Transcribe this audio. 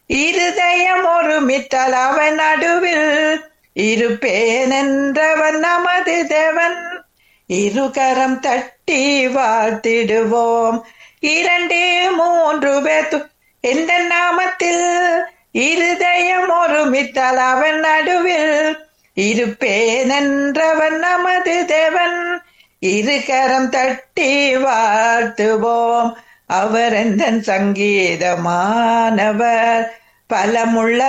இருதயம் ஒருமித்தால் அவன் நடுவில் இருப்பேன் என்றவன் நமது தேவன் இருகரம் தட்டி வாழ்த்திடுவோம் இரண்டு மூன்று பேர் எந்த நாமத்தில் இருதயம் ஒருமித்தால் அவன் நடுவில் இருப்பேன் என்றவன் நமது தேவன் இருகரம் தட்டி வாழ்த்துவோம் அவர் எந்த சங்கீதமானவர் பலமுள்ள